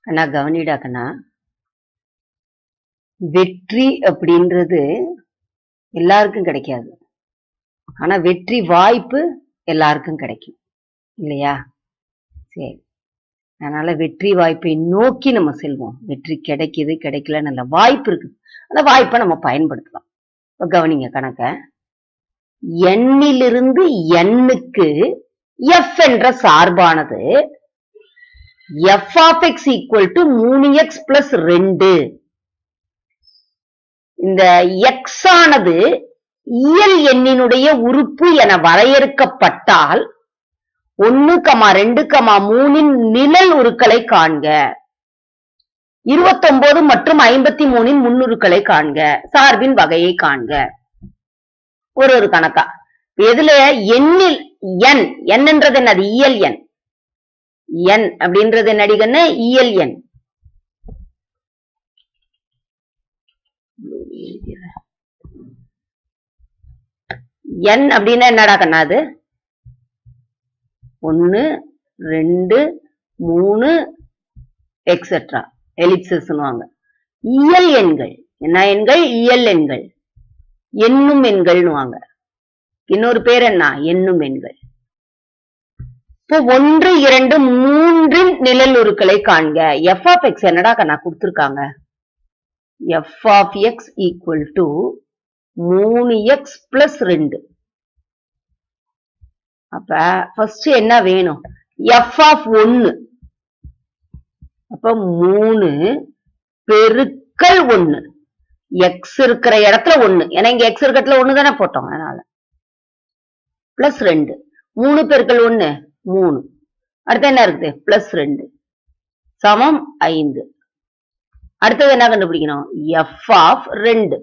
கண்ணா கவனிடா கண்ணா வெற்றி அப்படின்றது எல்லாருக்கும் கிடைக்காது ஆனா வெற்றி வாய்ப்பு எல்லாருக்கும் கிடைக்கும் இல்லையா சரி அதனால வெற்றி வாய்ப்பை நோக்கி நம்ம செல்வோம் வெற்றி கிடைக்குது கிடைக்கல நல்ல வாய்ப்பு இருக்கு அந்த வாய்ப்பை நம்ம பயன்படுத்தலாம் இப்ப கவனிங்க கணக்க எண்ணிலிருந்து எண்ணுக்கு எஃப் என்ற சார்பானது F of X equal to மூணு எக்ஸ் பிளஸ் ரெண்டு இந்த எக்ஸ் ஆனது இயல் எண்ணினுடைய உறுப்பு என வரையறுக்கப்பட்டால் ஒன்னு கமா ரெண்டு கமா மூணின் நிழல் உருக்களை காண்க இருபத்தொன்பது மற்றும் ஐம்பத்தி மூணின் முன்னுருக்களை காண்க சார்பின் வகையை காண்க ஒரு ஒரு கணக்கா எதுல எண்ணில் எண் என்னன்றது என்னது இயல் எண் எண் அப்படின்றது என்னடிகன்னு இயல் எண் எண் அப்படின்னா என்னடா கண்ணா அது ஒன்னு ரெண்டு மூணு எக்ஸெட்ரா எலிப்சஸ்னுவாங்க இயல் எண்கள் என்ன எண்கள் இயல் எண்கள் எண்ணும் எண்கள்னுவாங்க இன்னொரு பேர் என்ன எண்ணும் எண்கள் இப்போ ஒன்று இரண்டு மூன்றின் நிழல் உருக்களை காண்க எஃப் ஆஃப் எக்ஸ் என்னடா கண்ணா கொடுத்துருக்காங்க F of X equal to மூணு எக்ஸ் பிளஸ் ரெண்டு அப்ப ஃபர்ஸ்ட் என்ன வேணும் எஃப் ஆஃப் ஒன்னு அப்ப மூணு பெருக்கல் ஒன்னு எக்ஸ் இருக்கிற இடத்துல ஒண்ணு ஏன்னா இங்க எக்ஸ் இருக்கிற இடத்துல ஒண்ணு தானே போட்டோம் அதனால பிளஸ் ரெண்டு மூணு பெருக்கல் ஒண்ணு மூணு அடுத்து என்ன இருக்குது பிளஸ் ரெண்டு சமம் ஐந்து அடுத்தது என்ன கண்டுபிடிக்கணும் எஃப் ஆஃப் ரெண்டு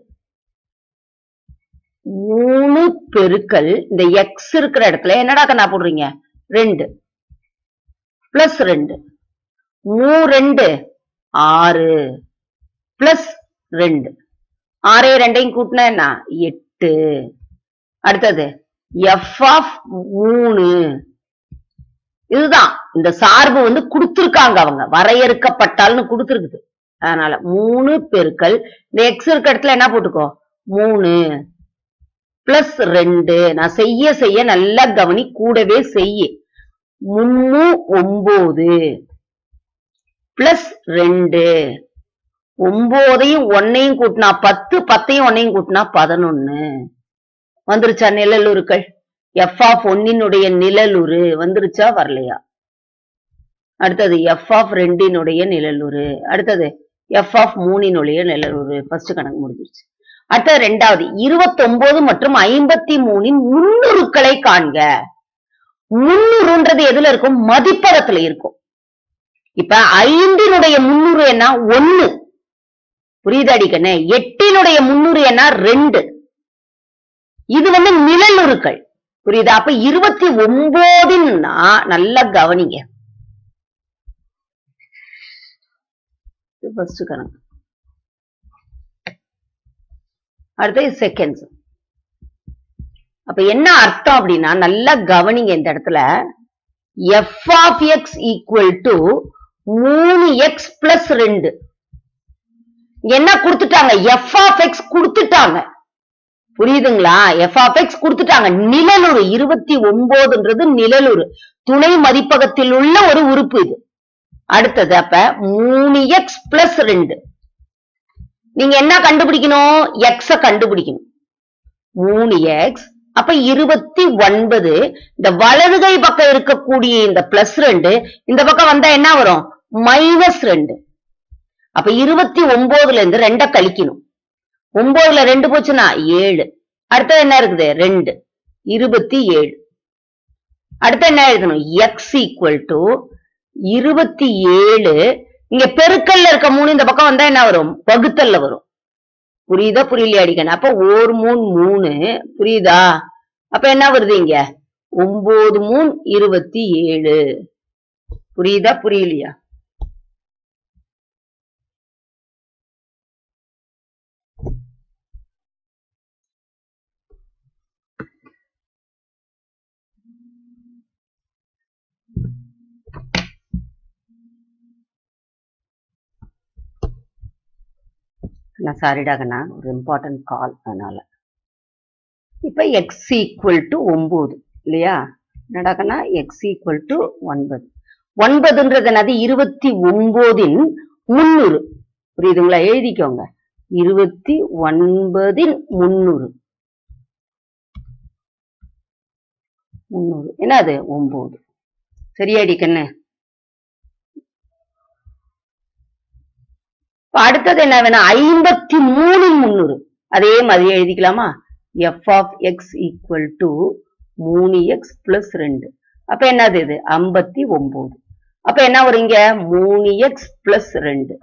மூணு பெருக்கல் இந்த எக்ஸ் இருக்கிற இடத்துல என்னடா கண்ணா போடுறீங்க ரெண்டு பிளஸ் ரெண்டு மூ ரெண்டு ஆறு பிளஸ் ரெண்டு ஆறே ரெண்டையும் கூட்டினா என்ன எட்டு அடுத்தது எஃப் ஆஃப் மூணு இதுதான் இந்த சார்பு வந்து கொடுத்திருக்காங்க அவங்க வரையறுக்கப்பட்டால்னு கொடுத்திருக்குது அதனால மூணு பெருக்கல் இந்த எக்ஸ் இருக்க இடத்துல என்ன போட்டுக்கோ மூணு பிளஸ் ரெண்டு நான் செய்ய செய்ய நல்லா கவனி கூடவே செய்ய முன்னு ஒன்பது பிளஸ் ரெண்டு ஒன்பதையும் ஒன்னையும் கூட்டினா பத்து பத்தையும் ஒன்னையும் கூட்டினா பதினொன்னு வந்துருச்சா நிழலுருக்கள் எஃப் ஆஃப் ஒன்னினுடைய நிழலுரு வந்துருச்சா வரலையா அடுத்தது எஃப் ஆஃப் ரெண்டினுடைய நிழலுரு அடுத்தது எஃப் ஆஃப் மூணினுடைய நிழலுரு ஃபர்ஸ்ட் கணக்கு முடிஞ்சிருச்சு அடுத்தது ரெண்டாவது இருபத்தொன்பது மற்றும் ஐம்பத்தி மூணின் முன்னுருக்களை காண்க முன்னுருன்றது எதுல இருக்கும் மதிப்பகத்துல இருக்கும் இப்ப ஐந்தினுடைய முன்னூறு என்ன ஒன்னு புரியுதாடி கண்ணே எட்டினுடைய முன்னூறு என்ன ரெண்டு இது வந்து நிழலுருக்கள் புரியுதா அப்ப இருபத்தி ஒன்பதுன்னா நல்லா கவனிங்க ஃபர்ஸ்ட் கணக்கு அடுத்தது செகண்ட்ஸ் அப்ப என்ன அர்த்தம் அப்படின்னா நல்லா கவனிங்க இந்த இடத்துல F of X equal to மூணு எக்ஸ் பிளஸ் ரெண்டு என்ன கொடுத்துட்டாங்க எஃப் ஆஃப் எக்ஸ் கொடுத்துட்டாங்க புரியுதுங்களா எஃப் ஆஃப் எக்ஸ் கொடுத்துட்டாங்க நிழலுரு இருபத்தி ஒன்பதுன்றது நிழலுரு துணை மதிப்பகத்தில் உள்ள ஒரு உறுப்பு இது அடுத்தது அப்ப மூணு எக்ஸ் பிளஸ் ரெண்டு நீங்க என்ன கண்டுபிடிக்கணும் எக்ஸ கண்டுபிடிக்கணும் மூணு எக்ஸ் அப்ப இருபத்தி ஒன்பது இந்த வலதுகை பக்கம் இருக்கக்கூடிய இந்த பிளஸ் ரெண்டு இந்த பக்கம் வந்தா என்ன வரும் மைனஸ் ரெண்டு அப்ப இருபத்தி ஒன்பதுல இருந்து ரெண்ட கழிக்கணும் ஒன்பதுல ரெண்டு போச்சுன்னா ஏழு அடுத்தது என்ன இருக்குது ரெண்டு இருபத்தி ஏழு அடுத்து என்ன எழுதணும் எக்ஸ் ஈக்குவல் டு இருபத்தி ஏழு இங்க பெருக்கல்ல இருக்க மூணு இந்த பக்கம் வந்தா என்ன வரும் வகுத்தல்ல வரும் புரியுதா புரியலையா அடிக்கணும் அப்ப ஒரு மூணு மூணு புரியுதா அப்ப என்ன வருது இங்க ஒன்பது மூணு இருபத்தி ஏழு புரியுதா புரியலையா நான் சாரிடாகண்ணா ஒரு இம்பார்ட்டன்ட் கால் அதனால இப்ப எக்ஸ் ஈக்குவல் டு ஒன்பது இல்லையா என்னடாகண்ணா எக்ஸ் ஈக்குவல் டு ஒன்பது ஒன்பதுன்றது என்னது இருபத்தி ஒன்பதின் முன்னூறு புரியுதுங்களா எழுதிக்கோங்க இருபத்தி ஒன்பதின் முன்னூறு முன்னூறு என்னது ஒன்பது சரியாடி கண்ணு இப்ப அடுத்தது என்ன வேணும் ஐம்பத்தி மூணின் முன்னூறு அதே மாதிரி எழுதிக்கலாமா F of X equal to மூணு எக்ஸ் பிளஸ் ரெண்டு அப்ப என்னது இது ஐம்பத்தி ஒன்பது அப்ப என்ன வரும் இங்க மூணு எக்ஸ் பிளஸ் ரெண்டு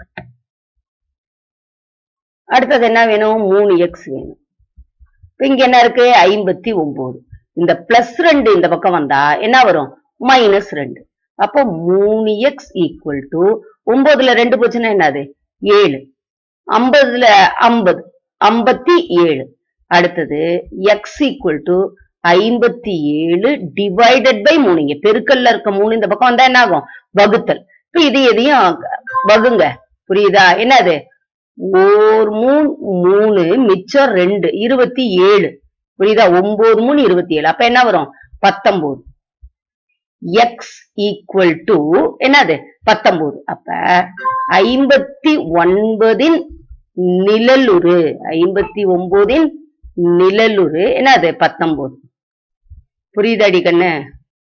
அடுத்தது என்ன வேணும் மூணு எக்ஸ் வேணும் இப்ப இங்க என்ன இருக்கு ஐம்பத்தி ஒன்பது இந்த பிளஸ் ரெண்டு இந்த பக்கம் வந்தா என்ன வரும் மைனஸ் ரெண்டு அப்போ மூணு எக்ஸ் ஈக்குவல் டு ஒன்பதுல ரெண்டு போச்சுன்னா என்னது ஏழு ஐம்பதுல ஐம்பது ஐம்பத்தி ஏழு அடுத்தது எக்ஸ் ஈக்குவல் டு ஐம்பத்தி ஏழு டிவைடட் பை மூணு இங்க பெருக்கல்ல இருக்க மூணு இந்த பக்கம் வந்தா என்ன ஆகும் வகுத்தல் இப்ப இது எதையும் வகுங்க புரியுதா என்னது ஓர் மூணு மூணு மிச்சம் ரெண்டு இருபத்தி ஏழு புரியுதா ஒன்பது மூணு இருபத்தி ஏழு அப்ப என்ன வரும் பத்தொன்பது எக்ஸ் ஈக்குவல் டு என்னது பத்தொன்பது அப்ப ஐம்பத்தி ஒன்பதின் நிழலுரு ஐம்பத்தி ஒன்பதின் நிழலுரு என்னது பத்தொன்பது புரியுதாடி கண்ணு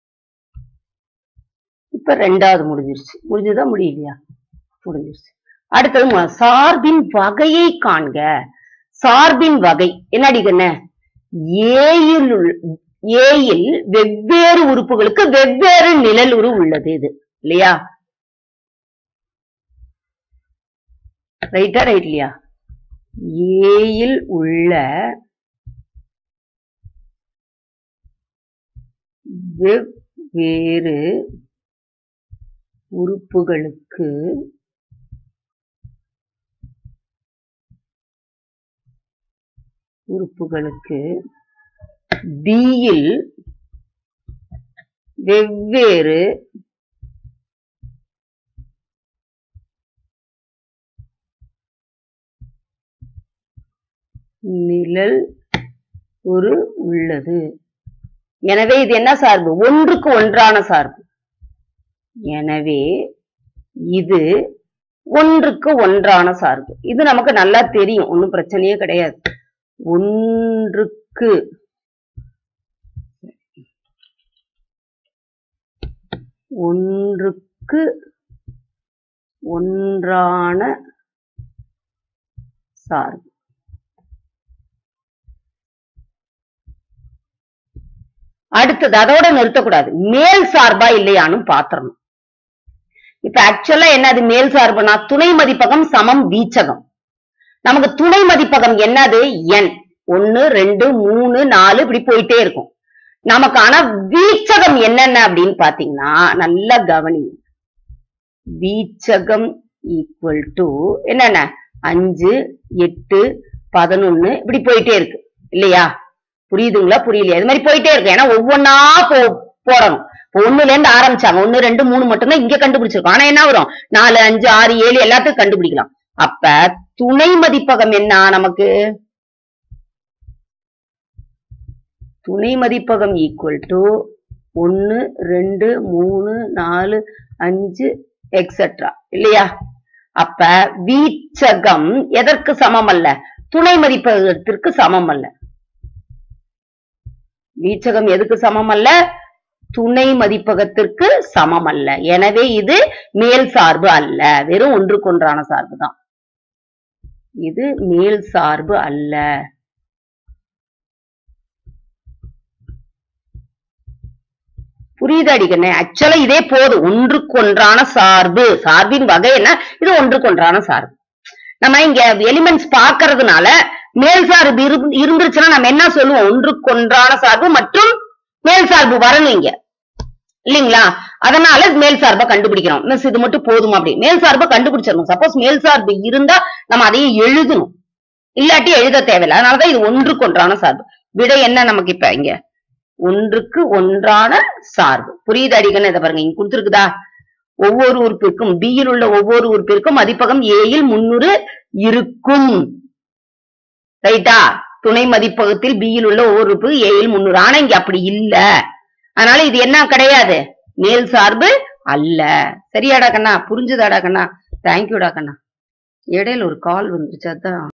இப்ப ரெண்டாவது முடிஞ்சிருச்சு முடிஞ்சுதா முடியலையா முடிஞ்சிருச்சு அடுத்தது மு- சார்பின் வகையை காண்க சார்பின் வகை என்னடி கண்ணு ஏயில் ஏயில் வெவ்வேறு உறுப்புகளுக்கு வெவ்வேறு நிழலுரு உள்ளது இது இல்லையா ரைட்டா ரைட் இல்லையா ஏயில் உள்ள வெவ்வேறு உறுப்புகளுக்கு உறுப்புகளுக்கு பியில் வெவ்வேறு நிழல் ஒரு உள்ளது எனவே இது என்ன சார்பு ஒன்றுக்கு ஒன்றான சார்பு எனவே இது ஒன்றுக்கு ஒன்றான சார்பு இது நமக்கு நல்லா தெரியும் ஒன்றும் பிரச்சனையே கிடையாது ஒன்றுக்கு ஒன்றுக்கு ஒன்றான சார்பு அடுத்தது அதோட நிறுத்தக்கூடாது மேல் சார்பா இல்லையான்னு பாத்திரணும் இப்ப ஆக்சுவலா என்னது மேல் சார்புனா துணை மதிப்பகம் சமம் வீச்சகம் நமக்கு துணை மதிப்பகம் என்னது என் ஒன்னு ரெண்டு மூணு நாலு இப்படி போயிட்டே இருக்கும் நமக்கு ஆனா வீச்சகம் என்னென்ன அப்படின்னு பாத்தீங்கன்னா நல்லா கவனி வீச்சகம் ஈக்குவல் டு என்னென்ன அஞ்சு எட்டு பதினொன்னு இப்படி போயிட்டே இருக்கு இல்லையா புரியுதுங்களா புரியலையா இது மாதிரி போயிட்டே இருக்கு ஏன்னா ஒவ்வொன்னா போ போடணும் இப்ப ஒண்ணுல இருந்து ஆரம்பிச்சாங்க ஒண்ணு ரெண்டு மூணு மட்டும்தான் இங்க கண்டுபிடிச்சிருக்கோம் ஆனா என்ன வரும் நாலு அஞ்சு ஆறு ஏழு எல்லாத்தையும் கண்டுபிடிக்கலாம் அப்ப துணை மதிப்பகம் என்ன நமக்கு துணை மதிப்பகம் ஈக்குவல் டு ஒன்னு ரெண்டு மூணு நாலு அஞ்சு எக்ஸெட்ரா இல்லையா அப்ப வீச்சகம் எதற்கு சமம் அல்ல துணை மதிப்பகத்திற்கு சமம் அல்ல வீச்சகம் எதுக்கு சமம் அல்ல துணை மதிப்பகத்திற்கு சமம் அல்ல எனவே இது மேல் சார்பு அல்ல வெறும் ஒன்றுக்கொன்றான சார்பு தான் இது மேல் சார்பு அல்ல புரியுது அடிக்கண்ணே ஆக்சுவலா இதே போதும் ஒன்றுக்கொன்றான சார்பு சார்பின் வகை என்ன இது ஒன்றுக்கொன்றான சார்பு நம்ம இங்க எலிமெண்ட்ஸ் பாக்குறதுனால மேல் சார்பு இரு- இருந்துருச்சுன்னா நம்ம என்ன சொல்லுவோம் ஒன்றுக்கொன்றான சார்பு மற்றும் மேல் சார்பு வரணும் இங்க இல்லைங்களா அதனால மேல் சார்பை கண்டுபிடிக்கிறோம் மிஸ் இது மட்டும் போதும் அப்படி மேல் சார்பை கண்டுபிடிச்சிடணும் சப்போஸ் மேல் சார்பு இருந்தா நம்ம அதையும் எழுதணும் இல்லாட்டி எழுத தேவையில்லை அதனாலதான் இது ஒன்றுக்கு ஒன்றான சார்பு விடை என்ன நமக்கு இப்ப இங்க ஒன்றுக்கு ஒன்றான சார்பு புரியுது அடிக்கணும் இதை பாருங்க இங்க கொடுத்துருக்குதா ஒவ்வொரு உறுப்பிற்கும் B யில் உள்ள ஒவ்வொரு உறுப்பிற்கும் மதிப்பகம் A யில் முன்னூறு இருக்கும் ரைட்டா துணை மதிப்பகத்தில் B யில் உள்ள ஒவ்வொரு உறுப்பு A யில் முன்னூறு ஆனா இங்க அப்படி இல்ல அதனால இது என்ன கிடையாது மேல் சார்பு அல்ல சரியாடா கண்ணா புரிஞ்சுதாடா கண்ணா தேங்க்யூடா கண்ணா இடையில ஒரு கால் வந்துருச்சு அதான்